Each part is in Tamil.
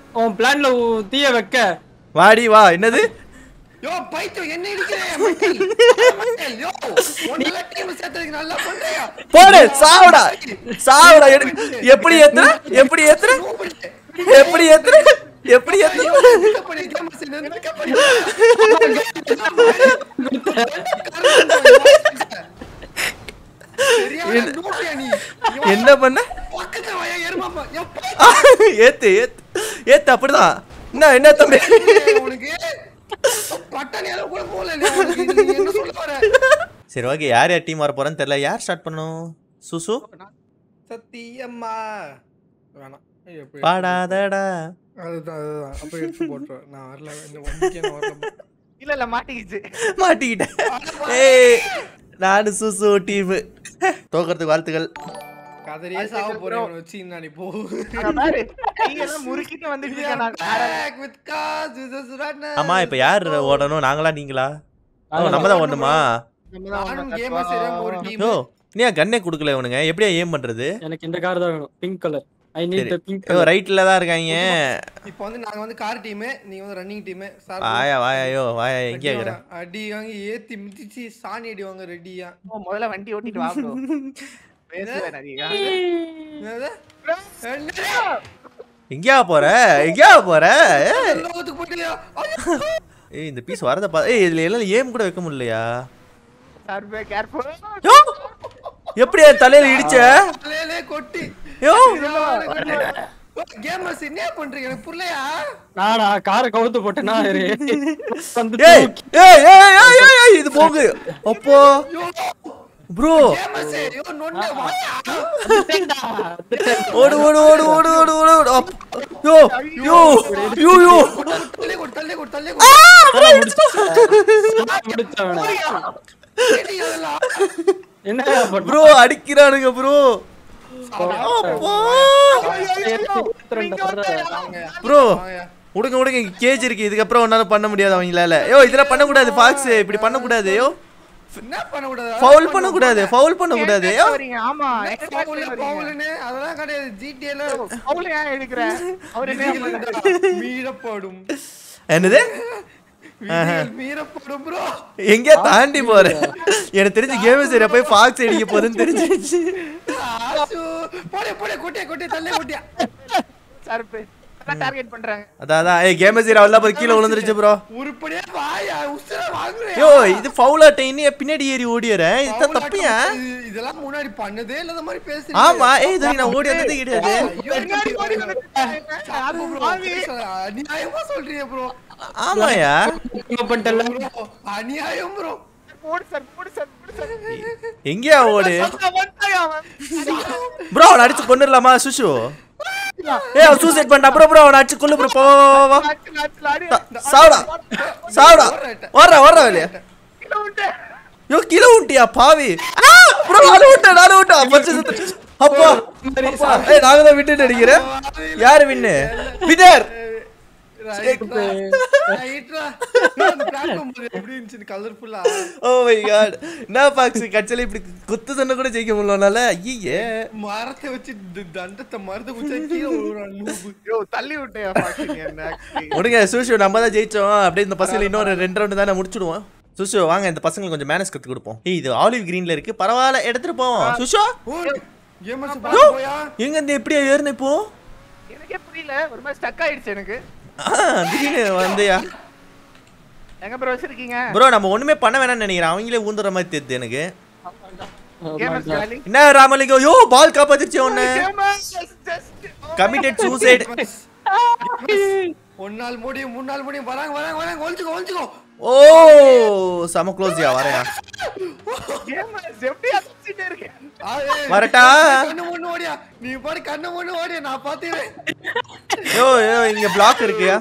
உன் பிளான்ல தீய வைக்க வாடி வா என்னது யோ பைத்தியம் என்ன இடிக்கிறேன் மக்கள் மக்கள், யோ உன்னெல்லாம் டீம் சேர்த்ததுக்கு நல்லா பண்றியா போடு சாவுடா சாவுடா எடு- எப்படி ஏத்துற எப்படி ஏத்துற எப்படி ஏத்துற எப்படி ஏத்துற கப்படி கேமஸ் என்ன கப்படி சரியான நூட்டியா நீ யோ, என்ன பண்ண பக்கத்துல வாயா எருமாப்பா யோ பைத்தியம் ஏத்து ஏத்து ஏத்து அப்படிதான் என்ன என்ன தம்பி உனக்கு பட்டாணி அளவு கூட போல இல்லையா உனக்கு இது நீ என்ன சொல்ல வர சரி ஓகே யார் யார் டீம் வர போறேன்னு தெரியல யார் ஸ்டார்ட் பண்ணும் சுசு சத்தியம்மா வேணாம் ஐயோ, போய் பாடாதடா அதுதான் அதுதான் அப்ப எடுத்து போட்டுருவேன் நான் வரல இந்த வண்டிக்கே நான் வரல இல்ல இல்ல மாட்டிக்கிச்சு மாட்டிக்கிட்டேன் ஏய் நானு சுசு டீம் தோக்கறதுக்கு வாழ்த்துக்கள் கதறியே சாவ போறேன் இவனை வச்சு நான் இப்போ அங்க பாரு கையெல்லாம் முறுக்கிட்டு வந்துட்டு இருக்கேன் நான் Back with cars, with the surrender. ஆமா இப்ப யார் ஓடணும் நாங்களா நீங்களா ஓ நம்ம தான் ஓடணுமா நானும் gamer சரியாம ஒரு team. யோ நீ கண்ணே கொடுக்கல இவனுங்க எப்படியா ஏம் பண்றது எனக்கு இந்த கார் தான் வேணும் pink colour I need the pink யோ கலர் ரைட்ல தான் இருக்காங்க இப்போ வந்து நாங்க வந்து கார் டீம் நீங்க வந்து ரன்னிங் டீம் வாயா வாயா யோ வாயா எங்கே இருக்கிற அடி வாங்கி ஏத்தி மிதிச்சு சாணி அடி வாங்க ரெடியா ஓ, முதல்ல வண்டி ஓட்டிட்டு வா ப்ரோ பேசுவேன் நிறைய எங்கேயா போற எங்கேயா போற ஏய், லோகத்துக்கு போயிட்டியா ஏய் இந்த பீஸ் வரத பா ஏய் இதுல எல்லாம் ஏம் கூட வைக்க முடியலையா சர்வே கேர்ஃபுல் யோ எப்படி என் தலையில இடிச்ச தலையிலே கொட்டி யோ கேமர்ஸ் என்ன பண்றீங்க எனக்கு புரியலையா நானா காரை கவுத்து போட்டேனா இரு. வந்து ஏய் ஏய் ஏய் ஏய், ஏய் ஏய் இது போங்க அப்போ ப்ரோ கேமர்ஸ் ஐயோ நொண்ட வாயா தூக்கிட்டா. ஓடு ஓடு ஓடு ஓடு ஓடு ஓடு ஓடு அப். யோ யோ யோ யோ தள்ளி கொடு தள்ளி கொடு தள்ளி அதான் முடிச்சிட்டேன். முடிச்சவன. கொடு என்ன பண்ற? ப்ரோ அடிக்கிறானுங்க ப்ரோ அப்பா ப்ரோ விடுங்க விடுங்க கேஜ் இருக்கு இதுக்கப்புறம் ஒன்னால பண்ண முடியாது அவங்களால யோ இதெல்லாம் பண்ணக்கூடாது ஃபாக்ஸ் இப்படி பண்ணக்கூடாது யோ என்ன பண்ணக்கூடாது ஃபவுல் பண்ணக்கூடாது ஃபவுல் பண்ணக்கூடாது யோ வரீங்க ஆமா எங்க பவுல் வரீங்க பவுல்னு அதெல்லாம் கிடையாது ஜிடிஏல பவுல் ஏன் எடுக்கிற அவர் என்ன பண்ணாரு? மீறப்படும் என்னது விதிகள் மீறப்படும் ப்ரோ எங்கேயா தாண்டி போற எனக்கு தெரிஞ்சு கேம் சரியா போய் ஃபாக்ஸ் அடிக்க போகுதுன்னு தெரிஞ்சிருச்சு ஆசு போடே போடே கொட்டியா கொட்டியா தள்ளே கொட்டியா சர்பே டார்கெட் பண்றாங்க அதான் அதான் ஏய் கேம் சரி அவ்வளோ போய் கீழே விழுந்துருச்சு ப்ரோ உருப்படியா வாயா உசுர வாங்குறியா யோ இது ஃபவுல் டைம் பின்னாடி ஏறி ஓடியறேன் இதுதான் தப்பியா இது- இதெல்லாம் முன்னாடி பண்ணதே இல்லாத மாதிரி பேசுறீங்க ஆமா ஏய் இது வரைக்கும் நான் ஓடி வந்ததே கிடையாது ஐயோ, பின்னாடி ஓடி வந்துட்டு சாப்பு bro. அநியாயமா சொல்றீங்க ப்ரோ ஆமாயா என்ன பண்ணிட்டல? அநியாயம் ப்ரோ போடு சார் போடு சார் போடு சார் எங்கேயா ஓடு வந்துட்டாயா அவன்? ப்ரோ அவனை அடிச்சு கொண்டுடலாமா சுஷு ஏய் அவன் சூசைட் பண்ணிட்டான் ப்ரோ ப்ரோ அவனை அடிச்சு கொல்லு ப்ரோ போ வா, வா, வா. லாச்சு, லாச்சு, லாடி. சா- சாவுடா சாவுடா வர்ற வர்ற வெளிய கீழே விட்டு. யோ கீழே விட்டியா பாவி ப்ரோ நானு விட்டேன் நானு விட்டேன் பச்சை சுத்து அப்பா அப்பா. ஏய் நாங்க தான் விட்டுட்டு அடிக்கிறேன் யாரு வின்னு வினர் கலர்ஃபுல்லா ஓ மை காட் நான் பாக்ஸ் கட்சல இப்படி குத்து சொன்ன கூட ஜெயிக்க முடியலனால ஐயே மரத்தை வச்சு த- தண்டத்தை மரத்தை குச்சா கீழே விழுறான் noob. யோ, தள்ளி விட்டேயா பாக்குறீங்க என்ன actually? முடிங்க சுஷு நம்ம தான் ஜெயிச்சோம் அப்படியே இந்த பசங்களை இன்னொரு ரெண்டு ரவுண்டு தானே முடிச்சிடுவோம் சுஷு வாங்க இந்த பசங்களுக்கு கொஞ்சம் மேனஸ் கத்து கொடுப்போம் ஏய் இது ஆலிவ் கிரீன்ல இருக்கு பரவாயில்ல எடுத்துட்டு போவோம் சுஷு ஓய், gamers பாத்து போயா எங்க இருந்து எப்படியா ஏறுன இப்போ எனக்கே புரியல ஒரு மாதிரி ஸ்டக் ஆயிடுச்சு எனக்கு ஆ, திடீர்னு வந்தியா எங்க ப்ரோ வச்சிருக்கீங்க ப்ரோ நம்ம ஒண்ணுமே பண்ண வேணாம்னு நினைக்கிறேன் அவங்களே ஊந்துற மாதிரி தெரியுது எனக்கு கேமர்ஸ் ஜாலி என்ன ராமலிங்கம் யோ பால் காப்பாத்திருச்சு ஒண்ணு கேமர்ஸ் ஜஸ்ட் கமிட்டட் சூசைட் ஒரு நாள் முடியும் மூணு நாள் முடியும் வராங்க வராங்க வராங்க ஒழிச்சுக்கோ ஒழிச்சுக்கோ ஓ சம க்ளோஸ்யா வரேன் கேமர்ஸ் எப்படி அசிச்சிட்டே இருக்கேன் ஆ, ஏய், வரட்டா? கண்ணு மூணு ஓடியா நீ பாரு கண்ணு மூணு ஓடியா நான் பாத்துக்கிறேன் யோ யோ இங்க பிளாக் இருக்குயா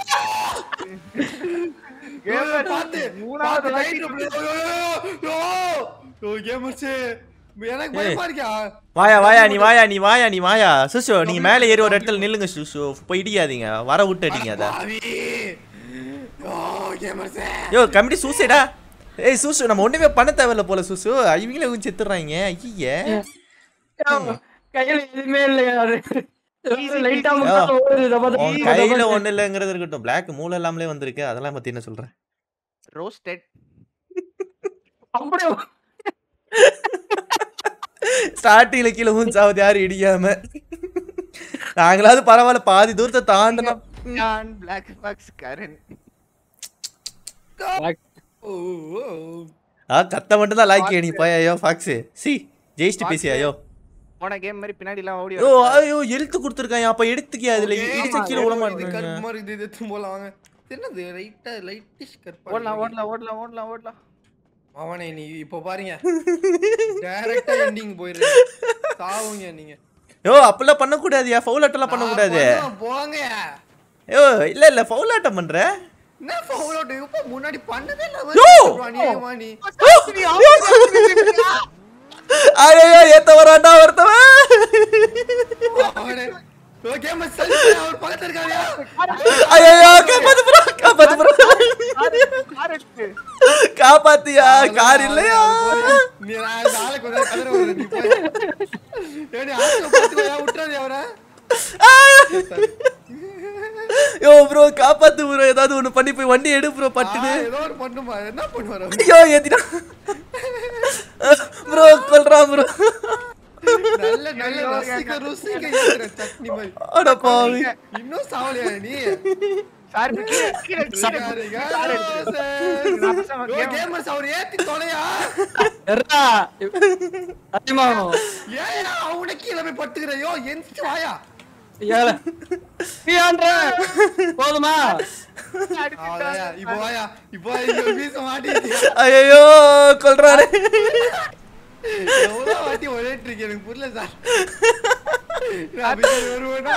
கேமர்ஸ் பாத்து மூணாவது பாத்து வாட்டி ரைட் யோ யோ கேமர்ஸ் எனக்கு பயமா இருக்கா வாயா வாயா நீ வாயா நீ வாயா நீ வாயா சுஷு நீங்க மேல ஏறி ஒரு இடத்துல நில்லுங்க சுஷு போய் இடிக்காதீங்க வர விட்டு அடிங்க அத பாவி யோ கேமர்ஸ் யோ கமிட்டி சூசைடா ஏய் சுஷு நம்ம ஒண்ணுமே பண்ண தேவையில்ல போல சுஷு இவங்களே கொஞ்சம் செத்துறாங்க ஐயே கையில எதுவுமே இல்லையா அது லைட்டா ஆ. மட்டும் ஓடுது, தபா தபா உன் தபா கையில தபா. ஒண்ணு இல்லங்கிறது இருக்கட்டும் பிளாக் மூளை இல்லாமலே வந்திருக்கு அதெல்லாம் பத்தி என்ன சொல்ற ரோஸ்டட் அப்படியே ஸ்டார்டிங்ல கீழே மூணு சாவது யாரும் இடிக்காம நாங்களாவது பரவாயில்ல பாதி தூரத்தை தாண்டணும் நான் பிளாக் பாக்ஸ் கரண் ஓ, ஓ, ஓ. ஆ கத்த மட்டும் தான் லாய்க்கு நீ போய் ஐயோ ஃபாக்ஸ் சி ஜெயிச்சிட்டு பேசி ஐயோ போன கேம் மாதிரி பின்னாடி எல்லாம் ஓடி ஓ ஐயோ எழுத்து கொடுத்துருக்கான் அப்ப எடுத்துக்கியா அதுல Okay, இடிச்ச கீழே விட இது மாட்டேங்க கருப்பு மாதிரி இருக்குது, இது எடுத்து போலாம் வாங்க. இது என்னது லைட்டா லைட்டிஷ் கருப்பா ஓடலாம் இருக்கு. ஓடலாம் ஓடலாம் ஓடலாம் ஓடலாம் அவனே நீ இப்போ பாருங்க டைரக்டா எண்டிங் போயிரு சாவுங்க நீங்க யோ அப்பெல்லாம் பண்ணக்கூடாதுயா ஃபவுல் ஆட்டம்லாம் பண்ணக்கூடாது நான் பண்ணுவேன், போங்க யோ இல்ல இல்ல ஃபவுல் ஆட்டம் பண்ற என்ன ஃபவுல் அவுட் இப்போ முன்னாடி பண்ணதே இல்ல யோ! வந்து அநியாயமா நீ ஐயோ ஏத்த வரான்டா ஒருத்தவன் அவனே ஓகே மச்சான் அவர் பக்கத்துல இருக்காருயா ஐயோ காப்பாத்து ப்ரோ காப்பாத்து ப்ரோ காப்பாத்தியா கார் இல்லையா நீ நான் நாளைக்கு ஒரு கதற ஒரு நீ போய் ஏடி ஆசை பாத்துக்கோயா விட்டுறாதே அவரை யோ ப்ரோ காப்பாத்து ப்ரோ ஏதாவது ஒண்ணு பண்ணி போய் வண்டி எடு ப்ரோ ஆ, பட்டுன்னு ஏதோ ஒரு பண்ணுமா என்ன பண்ணுவாரு அவரு? ஐயோ ஏத்திடா ப்ரோ கொல்றான் ப்ரோ நல்ல நல்ல ரசிக்க ருசிக்க ஏத்துற சட்னி மாதிரி அட பாவி இன்னும் சாவலையா நீ சார் கீழே கீழே கீழே கேமர்ஸ் அவர் ஏத்தி தொலையா எர்ரா. அதிகமாகும். ஏயா அவனை கீழே போய் பட்டுக்கிறையோ எந்திரிச்சு வாயா ஏல. நீயான்ற. போதுமா அவ்வளவுதான்யா. இப்போ வாயா இப்போ இங்க வீச மாட்டேங்குது ஐயோ கொல்றானே எவ்வளவு வாட்டி ஒரேட்டு இருக்கு எனக்கு புரியல சார் நான் பின்னாடி வருவேனா?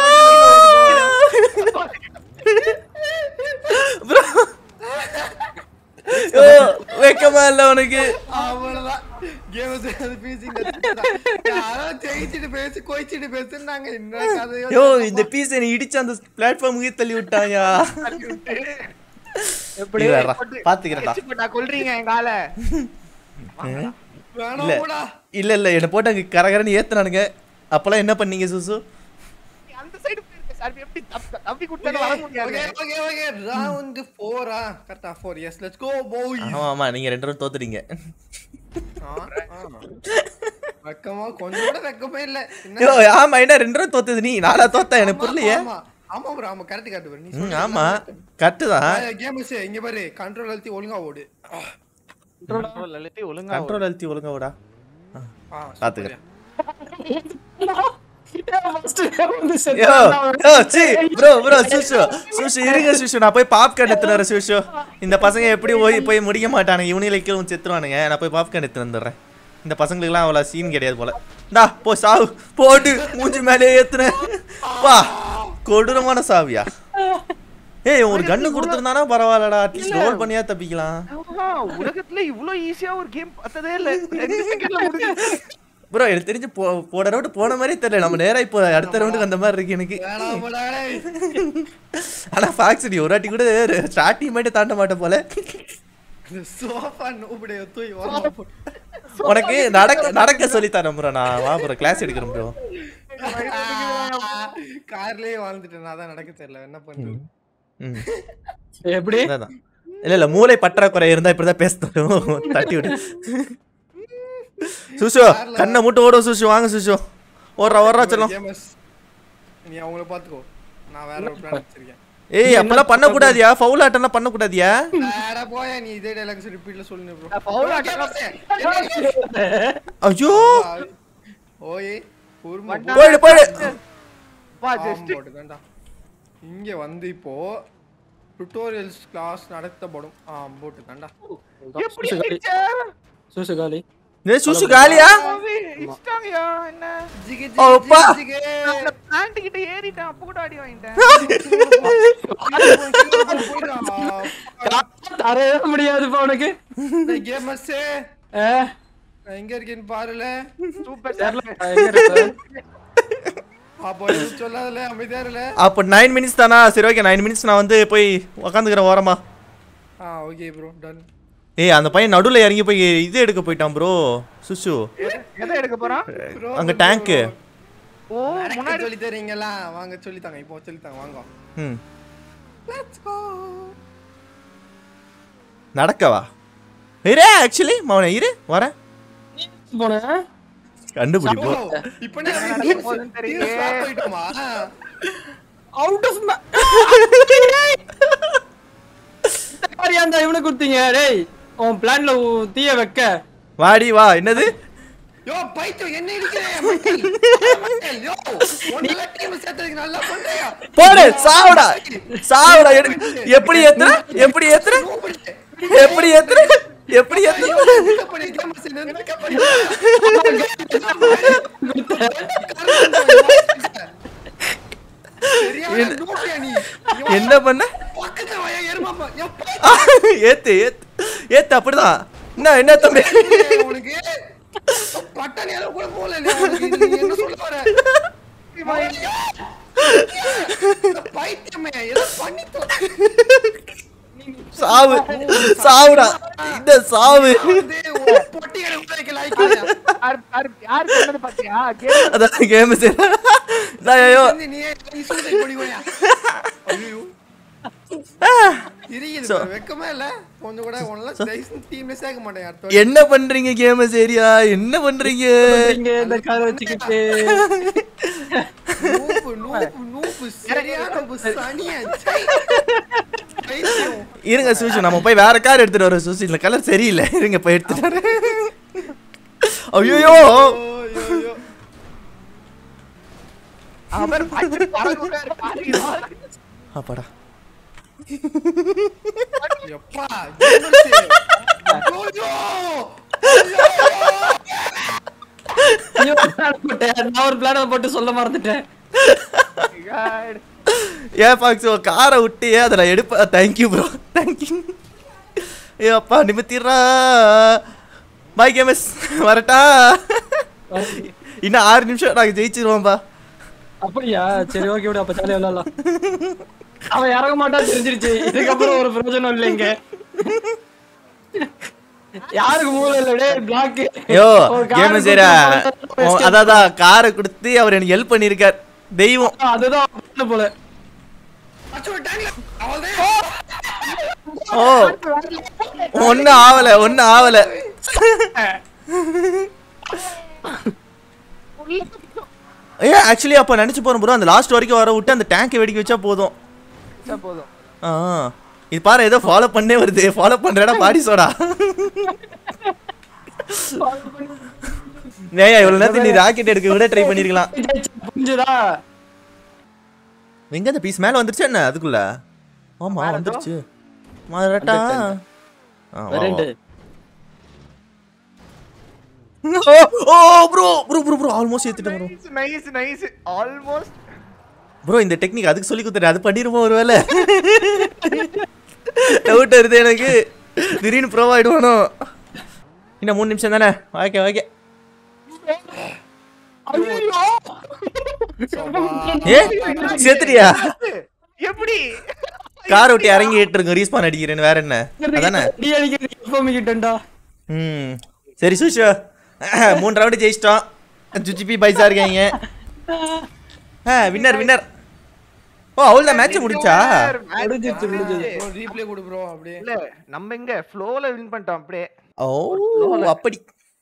ப்ரோ யோ வெக்கமா இல்ல உனக்கு அவ்வளவுதான் கேம்ஸ் அது பேசிங்க யாரோ ஜெயிச்சுட்டு பேசு கோயிச்சுட்டு பேசுனாங்க என்ன கதையோ யோ இந்த பீஸ் என்னை இடிச்சு அந்த பிளாட்ஃபார்முக்கே தள்ளி விட்டாயா எப்படி நீ வேறா, பாத்துக்கிறேன்டா வச்சு போட்டா கொல்றீங்க எங்க ஆள வேணாம் இல்ல போடா இல்ல இல்ல என்ன போட்டு அங்க கரகரன்னு ஏத்துனானுங்க அப்பெல்லாம் என்ன பண்ணீங்க சுசு அந்த சைடு போயிருக்க சார் எப்படி தப்பி தப்பி கொடுத்தாலும் வர முடியாது ஓகே ஓகே ஓகே ரவுண்ட் 4 ஆ கரெக்டா 4 எஸ் லெட்ஸ் கோ பாய் ஆமா ஆமா நீங்க ரெண்டு பேரும் தோத்துறீங்க வெக்கமா கொஞ்சம் கூட வெக்கமே இல்ல என்ன யோ ஆமா என்ன ரெண்டு பேரும் தோத்தது நீ நானா தோத்தேன் எனக்கு புரியலையே ஆமா ஆமா bro ஆமா கரெக்ட் கரெக்ட் bro நீ ம், ஆமா கரெக்ட் தான் கேம்ஸ் இங்க பாரு கண்ட்ரோல் அழுத்தி ஒழுங்கா ஓடு Control அழுத்தி ஒழுங்கா கண்ட்ரோல் அழுத்தி ஒழுங்கா விடா ஆ பாத்துக்கிறேன் First வந்து செத்து யோ வந்தான். யோ சி ப்ரோ ப்ரோ சுஷு சுஷு இருங்க சுஷு நான் போய் பாப்கார்ன் எடுத்துட்டு வரேன் சுஷு இந்த பசங்க எப்படி போய் போய் முடிக்க மாட்டானுங்க இவனுங்களை கீழே செத்துருவானுங்க நான் போய் பாப்கார்ன் எடுத்துட்டு வந்துடுறேன் இந்த பசங்களுக்குலாம் அவ்வளோ சீன் கிடையாது போல இந்தா போ சாவு போட்டு மூஞ்சி மேலே ஏத்துறேன் வா கொடூரமான சாவியா ஏய் ஒரு கண்ணு கொடுத்துருந்தானா பரவாயில்லடா அட்லீஸ்ட் ரோல் பண்ணியா தப்பிக்கலாம் ஆஹா, உலகத்துல இவ்ளோ ஈஸியா ஒரு கேம் பார்த்ததே இல்ல ரெண்டு செகண்ட்ல முடிஞ்சு ப்ரோ எனக்கு தெரிஞ்சு போ போன ரவுண்டு போன மாதிரி தெரியல நம்ம நேரா இப்போ அடுத்த ரவுண்டுக்கு அந்த மாதிரி இருக்கு எனக்கு வேணாம் போடா டேய் ஆனா ஃபாக்ஸ் நீ ஒரு வாட்டி கூட ஸ்டார்டிங் மட்டும் தாண்ட மாட்டேன் போல இந்த சோஃபா நோபடைய தூய் ஓரமா போட்டு உனக்கு நடக்க நடக்க சொல்லி தரேன் ப்ரோ நான் வா ப்ரோ கிளாஸ் எடுக்கிறேன் ப்ரோ கார்லயே வாழ்ந்துட்டேன் நான் தான் நடக்க தெரியல என்ன பண்றது ம் எப்படி அதான் இல்ல இல்ல மூளை பற்றாக்குறை இருந்தா இப்படிதான் பேசணும் தட்டி விடு சுஷு கண்ணை மட்டும் ஓடும் சுஷு வாங்க சுஷு ஓடுறா ஓடுறா சொல்லும் கேமஸ் நீ அவங்கள பாத்துக்கோ நான் வேற ஒரு பிளான் வச்சிருக்கேன் ஏய் அப்பெல்லாம் பண்ணக்கூடாதியா ஃபவுல் ஆட்டம்லாம் பண்ணக்கூடாதியா வேற போயா நீ இதே டைலாக்ஸ் ரிப்பீட்ல சொல்லுங்க ப்ரோ foul ஐயோ ஓயே பொறுமை போயிடு போயிடு வா ஆம் ஜஸ்ட் போட்டுதான்டா. இங்க வந்து இப்போ டுட்டோரியல்ஸ் கிளாஸ் நடத்தப்படும் ஆ போட்டு தாண்டா எப்படி சுசு காலி. அடிச்ச? சுசு காலி ஏய், சுஷு காலியா பாவி, இடிச்சிட்டாங்கயா, என்ன ஜிகி ஓ, அப்பா. ஜிகி நான் அந்த plant கிட்ட ஏறிட்டேன் அப்ப கூட அடி வாங்கிட்டேன் தரவே முடியாதுப்பா உனக்கு கேமஸ் ஏ, நான் எங்க இருக்கேன்னு பாருல சூப்பர் தெரியல, எங்க இருக்கு? அப்போ எதுவும் சொல்லாதல அமைதியா இருல அப்போ நைன் மினிட்ஸ் தானா சரி ஓகே நைன் மினிட்ஸ் நான் வந்து போய் உக்காந்துக்கிறேன் ஓரமா ஆ ஓகே ப்ரோ டன் ஏய் அந்த பையன் நடுவுல இறங்கி போய் இது எடுக்க போயிட்டான் ப்ரோ சுஷு எதை எடுக்க போறான் அங்க டேங்க்கு ஓ நடக்க முன்னாடி சொல்லி தரீங்களா வாங்க சொல்லித்தாங்க இப்போ சொல்லித்தாங்க வாங்க ம் லெட்ஸ் கோ நடக்கவா இரு ஆக்சுவலி மவனே இரு வரேன் போன கண்டுபிடிப்போம் இப்போ நீ நடக்க போகுதுன்னு தெரியலையே. ஸ்டாப் போயிட்டோமா அவுட் ஆஃப் அந்த இவனை கொடுத்தீங்க டேய் உன் பிளான்ல தீய வைக்க வாடி வா என்னது யோ பைத்தியம் என்ன இடிக்கிறேன் மைக்கேல் மைக்கேல், யோ உன்னோட டீம் சேர்த்ததுக்கு நல்லா பண்றியா போடு சாவுடா சாவுடா எடு. எப்படி ஏத்துற எப்படி ஏத்துற எப்படி ஏத்துற எப்படி ஏத்துற என்ன பண்ண ஏத்து ஏத்து ஏத்து அப்படிதான் என்ன என்ன தம்பி சாவு சாவுடா இந்த சாவு யார் யார் யார் சொன்னது பாத்தியா கேம் அதான் கேம் சரி ஐயோ So- வெக்கமே இல்ல கொஞ்சம் கூட உன்னெல்லாம் டீம்ல சேர்க்க மாட்டேன் அடுத்த என்ன பண்றீங்க கேம் சரியா என்ன பண்றீங்க இங்க இந்த காரை வச்சுக்கிட்டு நூப்பு நூப்பு நூப்பு சரியான நூப்பு சனியா சை. பைத்தியம். இருங்க சூசி நம்ம போய் வேற கார் எடுத்துட்டு வரோம் சூசி இந்த கலர் சரியில்லை இருங்க போய் எடுத்துட்டு வரேன் ஐயோ ஐயோ, ஐயோ. அவர் பாத்து பறக்குறாரு பாருங்க அப்பாடா எப்பா, என்னாச்சு? ஐயோ, ஐயோ, plan போட்டேன். நான் ஒரு பிளான போட்டு சொல்ல மறந்துட்டேன் God. ஏன் பாக்ஸ் காரை விட்டியே அதை நான் எடுப்பேன் தேங்க்யூ ப்ரோ தேங்க்யூ ஏ அப்பா நிமித்திடுறா பாய் கேமஸ் வரட்டா இன்னும் ஆறு நிமிஷம் நாங்கள் ஜெயிச்சிருவோம்பா அப்படியா சரி ஓகே விடு அப்ப ஜாலியா விளையாடலாம் அவன் இறங்க மாட்டான் தெரிஞ்சிருச்சு இதுக்கப்புறம் ஒரு பிரயோஜனம் இல்லைங்க யாருக்கு மூளை இல்ல டேய் பிளாக் ஐயோ கேமஸ் ஏரா அதான் காரை கொடுத்து அவர் எனக்கு ஹெல்ப் பண்ணியிருக்கார் தெய்வம் அதுதான் பண்ண போல அச்சோ, டேங்க்ல. அவ்வளவுதான். ஓ ஒண்ணு ஆவல ஒண்ணு ஆவல ஏ ஆக்சுவலி அப்ப நினைச்சு போறோம் ப்ரோ அந்த லாஸ்ட் வரைக்கும் வர விட்டு அந்த டேங்கை வெடிக்க வச்சா போதும் சரி, போதும் ஆ இது பாரு ஏதோ ஃபாலோ பண்ணே வருது ஃபாலோ பண்றடா பாடி சோடா ஏயா இவ்வளவு நேரத்துக்கு நீ ராக்கெட் எடுக்க விட ட்ரை பண்ணிருக்கலாம் புரிஞ்சுதா எங்க அந்த பீஸ் மேல வந்துருச்சு என்ன அதுக்குள்ள ஆமா மேல வந்துருச்சு மரட்டா ஆ, வா, வா. ரெண்டு ஓ ஓ bro bro bro bro almost ஏத்திட்டேன் bro nice nice nice almost bro இந்த டெக்னிக் அதுக்கு சொல்லி கொடுத்துரு அது பண்ணிருமோ ஒருவேளை டவுட் வருது எனக்கு திடீர்னு ப்ரோ ஆயிடுவானோ இன்னும் மூணு நிமிஷம் தானே ஓகே ஓகே ஏ சேர்த்துட்டியா எப்படி கார் விட்டு இறங்கிட்டு இருக்கு ரீஸ்பான் அடிக்கிறேன்னு வேற என்ன அதானே டி அடிக்கிறது எப்போ கிட்டா ம் சரி சுஷு மூணு ரவுண்டு ஜெயிச்சிட்டோம் ஜுஜிபி பைசா இருக்காங்க ஆ வின்னர் வின்னர் ஓ அவ்வளோ மேட்ச் முடிச்சா முடிஞ்சிருச்சு, முடிஞ்சிருச்சு. bro, replay கொடு bro, அப்படியே. இல்ல நம்ம எங்க ஃப்ளோல வின் பண்ணிட்டோம் அப்படியே ஓ அப்படி